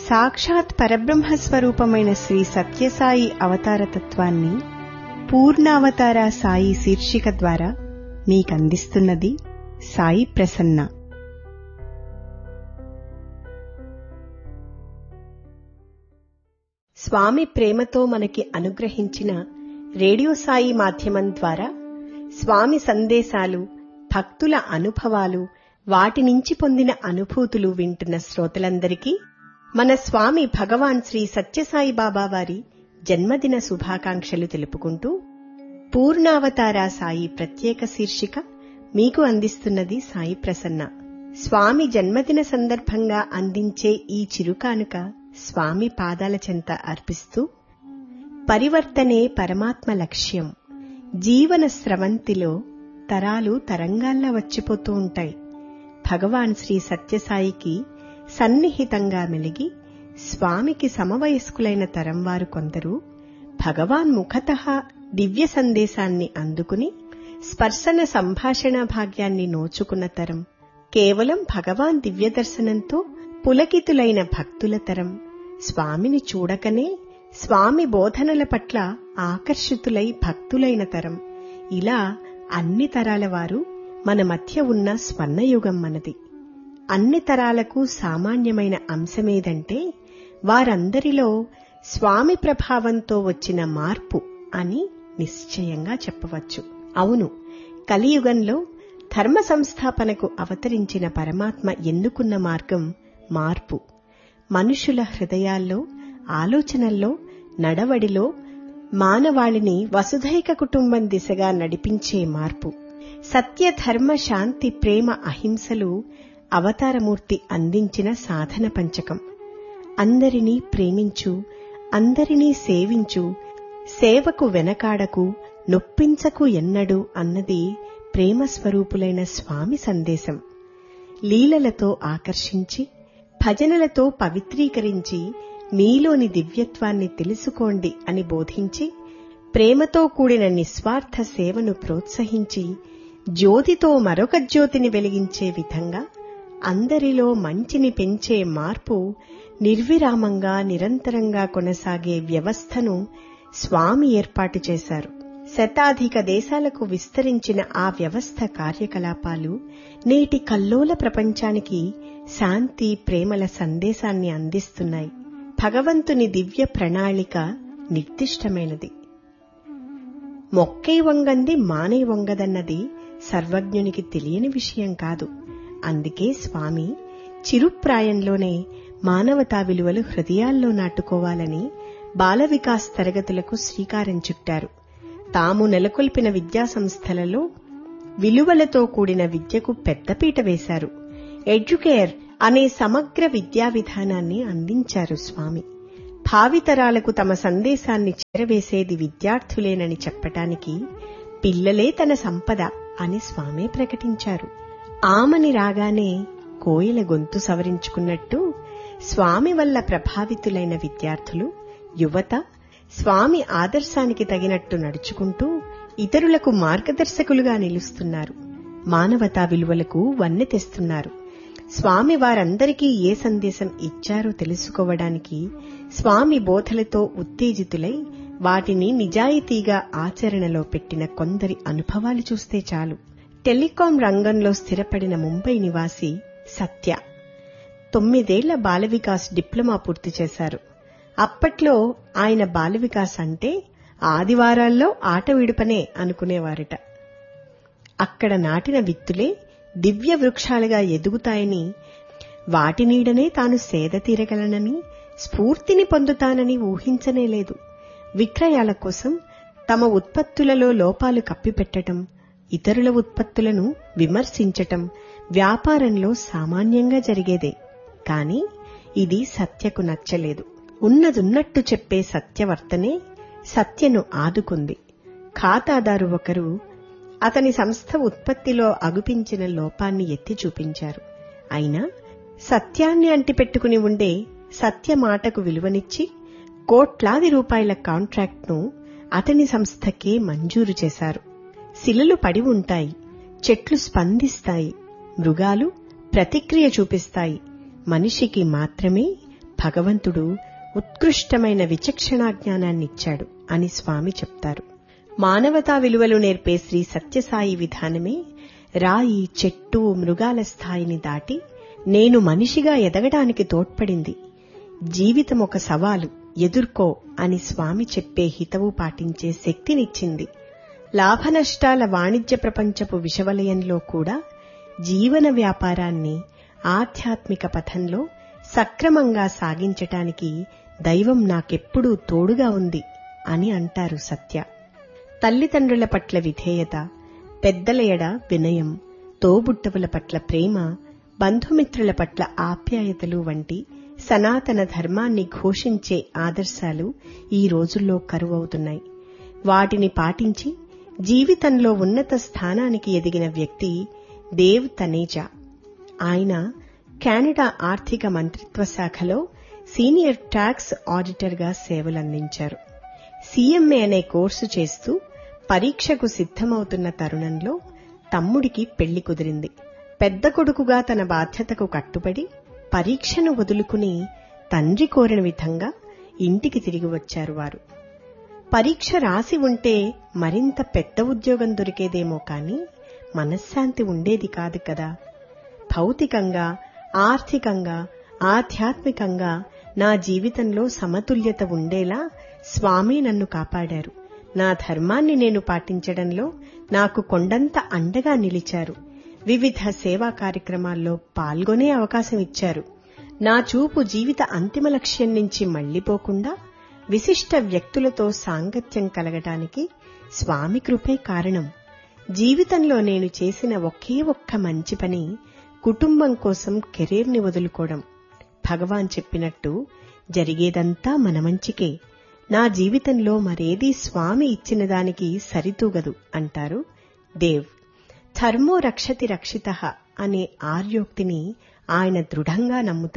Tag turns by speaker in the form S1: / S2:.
S1: సాక్షాత్ పరబ్రహ్మ స్వరూపమైన శ్రీ సత్యసాయి అవతార తత్వాన్ని పూర్ణావతార సాయి శీర్షిక ద్వారా మీకందిస్తున్నది సాయి ప్రసన్న స్వామి ప్రేమతో మనకి అనుగ్రహించిన రేడియో సాయి మాధ్యమం ద్వారా స్వామి సందేశాలు భక్తుల అనుభవాలు వాటి నుంచి పొందిన అనుభూతులు వింటున్న శ్రోతలందరికీ మన స్వామి భగవాన్ శ్రీ సత్యసాయి బాబా వారి జన్మదిన శుభాకాంక్షలు తెలుపుకుంటూ పూర్ణావతార సాయి ప్రత్యేక శీర్షిక మీకు అందిస్తున్నది సాయి ప్రసన్న స్వామి జన్మదిన సందర్భంగా అందించే ఈ చిరుకానుక స్వామి పాదాల చెంత అర్పిస్తూ పరివర్తనే పరమాత్మ లక్ష్యం జీవన స్రవంతిలో తరాలు తరంగాల్లా వచ్చిపోతూ ఉంటాయి భగవాన్ శ్రీ సత్యసాయికి సన్నిహితంగా మెలిగి స్వామికి సమవయస్కులైన తరం వారు కొందరు భగవాన్ ముఖత దివ్య సందేశాన్ని అందుకుని స్పర్శన సంభాషణ భాగ్యాన్ని నోచుకున్న తరం కేవలం భగవాన్ దివ్య దర్శనంతో పులకితులైన భక్తుల తరం స్వామిని చూడకనే స్వామి బోధనల పట్ల ఆకర్షితులై భక్తులైన తరం ఇలా అన్ని తరాల వారు మన మధ్య ఉన్న స్వర్ణయుగం మనది అన్ని తరాలకు సామాన్యమైన అంశమేదంటే వారందరిలో స్వామి ప్రభావంతో వచ్చిన మార్పు అని నిశ్చయంగా చెప్పవచ్చు అవును కలియుగంలో ధర్మ సంస్థాపనకు అవతరించిన పరమాత్మ ఎన్నుకున్న మార్గం మార్పు మనుషుల హృదయాల్లో ఆలోచనల్లో నడవడిలో మానవాళిని వసుధైక కుటుంబం దిశగా నడిపించే మార్పు సత్య ధర్మ శాంతి ప్రేమ అహింసలు అవతారమూర్తి అందించిన సాధన పంచకం అందరినీ ప్రేమించు అందరినీ సేవించు సేవకు వెనకాడకు నొప్పించకు ఎన్నడు అన్నది ప్రేమ స్వరూపులైన స్వామి సందేశం లీలలతో ఆకర్షించి భజనలతో పవిత్రీకరించి మీలోని దివ్యత్వాన్ని తెలుసుకోండి అని బోధించి ప్రేమతో కూడిన నిస్వార్థ సేవను ప్రోత్సహించి జ్యోతితో మరొక జ్యోతిని వెలిగించే విధంగా అందరిలో మంచిని పెంచే మార్పు నిర్విరామంగా నిరంతరంగా కొనసాగే వ్యవస్థను స్వామి ఏర్పాటు చేశారు శతాధిక దేశాలకు విస్తరించిన ఆ వ్యవస్థ కార్యకలాపాలు నేటి కల్లోల ప్రపంచానికి శాంతి ప్రేమల సందేశాన్ని అందిస్తున్నాయి భగవంతుని దివ్య ప్రణాళిక నిర్దిష్టమైనది మొక్కై వంగంది మానై వంగదన్నది సర్వజ్ఞునికి తెలియని విషయం కాదు అందుకే స్వామి చిరుప్రాయంలోనే మానవతా విలువలు హృదయాల్లో నాటుకోవాలని బాల వికాస్ తరగతులకు శ్రీకారం చుట్టారు తాము నెలకొల్పిన విద్యాసంస్థలలో విలువలతో కూడిన విద్యకు పెద్దపీట వేశారు ఎడ్యుకేర్ అనే సమగ్ర విద్యా విధానాన్ని అందించారు స్వామి భావితరాలకు తమ సందేశాన్ని చేరవేసేది విద్యార్థులేనని చెప్పటానికి పిల్లలే తన సంపద అని స్వామే ప్రకటించారు ఆమని రాగానే కోయిల గొంతు సవరించుకున్నట్టు స్వామి వల్ల ప్రభావితులైన విద్యార్థులు యువత స్వామి ఆదర్శానికి తగినట్టు నడుచుకుంటూ ఇతరులకు మార్గదర్శకులుగా నిలుస్తున్నారు మానవతా విలువలకు వన్నె తెస్తున్నారు స్వామి వారందరికీ ఏ సందేశం ఇచ్చారో తెలుసుకోవడానికి స్వామి బోధలతో ఉత్తేజితులై వాటిని నిజాయితీగా ఆచరణలో పెట్టిన కొందరి అనుభవాలు చూస్తే చాలు టెలికాం రంగంలో స్థిరపడిన ముంబై నివాసి సత్య తొమ్మిదేళ్ల బాలవికాస్ డిప్లొమా పూర్తి చేశారు అప్పట్లో ఆయన బాలవికాస్ అంటే ఆదివారాల్లో ఆట విడుపనే అనుకునేవారట అక్కడ నాటిన విత్తులే దివ్య వృక్షాలుగా ఎదుగుతాయని వాటి నీడనే తాను సేద తీరగలనని స్ఫూర్తిని పొందుతానని ఊహించనే లేదు విక్రయాల కోసం తమ ఉత్పత్తులలో లోపాలు కప్పిపెట్టటం ఇతరుల ఉత్పత్తులను విమర్శించటం వ్యాపారంలో సామాన్యంగా జరిగేదే కాని ఇది సత్యకు నచ్చలేదు ఉన్నదున్నట్టు చెప్పే సత్యవర్తనే సత్యను ఆదుకుంది ఖాతాదారు ఒకరు అతని సంస్థ ఉత్పత్తిలో అగుపించిన లోపాన్ని ఎత్తి చూపించారు అయినా సత్యాన్ని అంటిపెట్టుకుని ఉండే సత్య మాటకు విలువనిచ్చి కోట్లాది రూపాయల కాంట్రాక్ట్ను అతని సంస్థకే మంజూరు చేశారు శిలలు పడి ఉంటాయి చెట్లు స్పందిస్తాయి మృగాలు ప్రతిక్రియ చూపిస్తాయి మనిషికి మాత్రమే భగవంతుడు ఉత్కృష్టమైన విచక్షణా జ్ఞానాన్నిచ్చాడు అని స్వామి చెప్తారు మానవతా విలువలు నేర్పే శ్రీ సత్యసాయి విధానమే రాయి చెట్టు మృగాల స్థాయిని దాటి నేను మనిషిగా ఎదగడానికి తోడ్పడింది జీవితం ఒక సవాలు ఎదుర్కో అని స్వామి చెప్పే హితవు పాటించే శక్తినిచ్చింది లాభనష్టాల వాణిజ్య ప్రపంచపు విషవలయంలో కూడా జీవన వ్యాపారాన్ని ఆధ్యాత్మిక పథంలో సక్రమంగా సాగించటానికి దైవం నాకెప్పుడూ తోడుగా ఉంది అని అంటారు సత్య తల్లిదండ్రుల పట్ల విధేయత పెద్దల ఎడ వినయం తోబుట్టవుల పట్ల ప్రేమ బంధుమిత్రుల పట్ల ఆప్యాయతలు వంటి సనాతన ధర్మాన్ని ఘోషించే ఆదర్శాలు ఈ రోజుల్లో కరువవుతున్నాయి వాటిని పాటించి జీవితంలో ఉన్నత స్థానానికి ఎదిగిన వ్యక్తి దేవ్ తనేజా ఆయన కెనడా ఆర్థిక మంత్రిత్వ శాఖలో సీనియర్ ట్యాక్స్ ఆడిటర్గా సేవలందించారు సీఎంఏ అనే కోర్సు చేస్తూ పరీక్షకు సిద్ధమవుతున్న తరుణంలో తమ్ముడికి పెళ్లి కుదిరింది పెద్ద కొడుకుగా తన బాధ్యతకు కట్టుబడి పరీక్షను వదులుకుని తండ్రి కోరిన విధంగా ఇంటికి తిరిగి వచ్చారు వారు పరీక్ష రాసి ఉంటే మరింత పెద్ద ఉద్యోగం దొరికేదేమో కాని మనశ్శాంతి ఉండేది కాదు కదా భౌతికంగా ఆర్థికంగా ఆధ్యాత్మికంగా నా జీవితంలో సమతుల్యత ఉండేలా స్వామి నన్ను కాపాడారు నా ధర్మాన్ని నేను పాటించడంలో నాకు కొండంత అండగా నిలిచారు వివిధ సేవా కార్యక్రమాల్లో పాల్గొనే అవకాశం ఇచ్చారు నా చూపు జీవిత అంతిమ లక్ష్యం నుంచి మళ్లిపోకుండా విశిష్ట వ్యక్తులతో సాంగత్యం కలగటానికి స్వామి కృపే కారణం జీవితంలో నేను చేసిన ఒకే ఒక్క మంచి పని కుటుంబం కోసం కెరీర్ని వదులుకోవడం భగవాన్ చెప్పినట్టు జరిగేదంతా మన మంచికే నా జీవితంలో మరేదీ స్వామి ఇచ్చిన దానికి సరితూగదు అంటారు దేవ్ ధర్మో రక్షతి రక్షిత అనే ఆర్యోక్తిని ఆయన దృఢంగా నమ్ముతారు